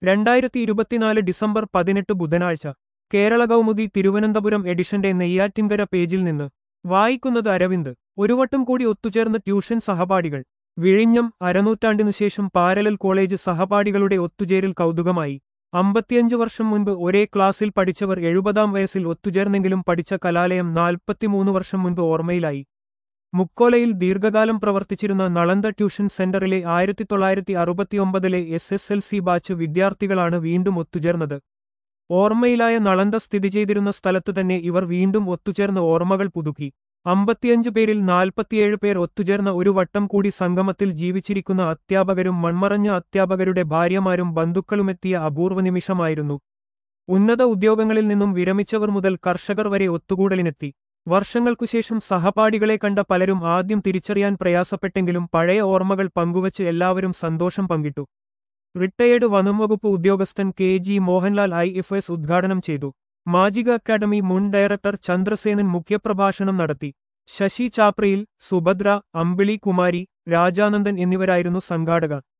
രണ്ടായിരത്തി ഇരുപത്തിനാല് ഡിസംബർ പതിനെട്ട് ബുധനാഴ്ച കേരള കൗമുദി തിരുവനന്തപുരം എഡിഷന്റെ നെയ്യാറ്റിൻകര പേജിൽ നിന്ന് വായിക്കുന്നത് അരവിന്ദ് ഒരു വട്ടം കൂടി ഒത്തുചേർന്ന് ട്യൂഷൻ സഹപാഠികൾ വിഴിഞ്ഞം അരനൂറ്റാണ്ടിനു ശേഷം പാരലൽ കോളേജ് സഹപാഠികളുടെ ഒത്തുചേരൽ കൗതുകമായി അമ്പത്തിയഞ്ച് വർഷം മുൻപ് ഒരേ ക്ലാസ്സിൽ പഠിച്ചവർ എഴുപതാം വയസ്സിൽ ഒത്തുചേർന്നെങ്കിലും പഠിച്ച കലാലയം നാൽപ്പത്തിമൂന്ന് വർഷം മുൻപ് ഓർമ്മയിലായി മുക്കോലയിൽ ദീർഘകാലം പ്രവർത്തിച്ചിരുന്ന നളന്ദ ട്യൂഷൻ സെന്ററിലെ ആയിരത്തി തൊള്ളായിരത്തി അറുപത്തിയൊമ്പതിലെ S S L C batch വിദ്യാർത്ഥികളാണ് വീണ്ടും ഒത്തുചേർന്നത് ഓർമ്മയിലായ നളന്ദ സ്ഥിതി ചെയ്തിരുന്ന സ്ഥലത്ത് തന്നെ ഇവർ വീണ്ടും ഒത്തുചേർന്ന് ഓർമ്മകൾ പുതുക്കി അമ്പത്തിയഞ്ച് പേരിൽ നാൽപ്പത്തിയേഴ് പേർ ഒത്തുചേർന്ന ഒരു വട്ടം കൂടി സംഗമത്തിൽ ജീവിച്ചിരിക്കുന്ന അധ്യാപകരും മൺമറഞ്ഞ അധ്യാപകരുടെ ഭാര്യമാരും ബന്ധുക്കളുമെത്തിയ അപൂർവ നിമിഷമായിരുന്നു ഉന്നത ഉദ്യോഗങ്ങളിൽ നിന്നും വിരമിച്ചവർ മുതൽ കർഷകർ വരെ ഒത്തുകൂടലിനെത്തി വർഷങ്ങൾക്കുശേഷം സഹപാഠികളെ കണ്ട പലരും ആദ്യം തിരിച്ചറിയാൻ പ്രയാസപ്പെട്ടെങ്കിലും പഴയ ഓർമ്മകൾ പങ്കുവച്ച് എല്ലാവരും സന്തോഷം പങ്കിട്ടു റിട്ടയേർഡ് വനംവകുപ്പ് ഉദ്യോഗസ്ഥൻ K G Mohanlal I F S ഉദ്ഘാടനം ചെയ്തു മാജിക അക്കാദമി മുൻ ഡയറക്ടർ ചന്ദ്രസേനൻ മുഖ്യപ്രഭാഷണം നടത്തി ശശി ചാപ്രയിൽ സുഭദ്ര അമ്പിളി കുമാരി രാജാനന്ദൻ എന്നിവരായിരുന്നു സംഘാടകർ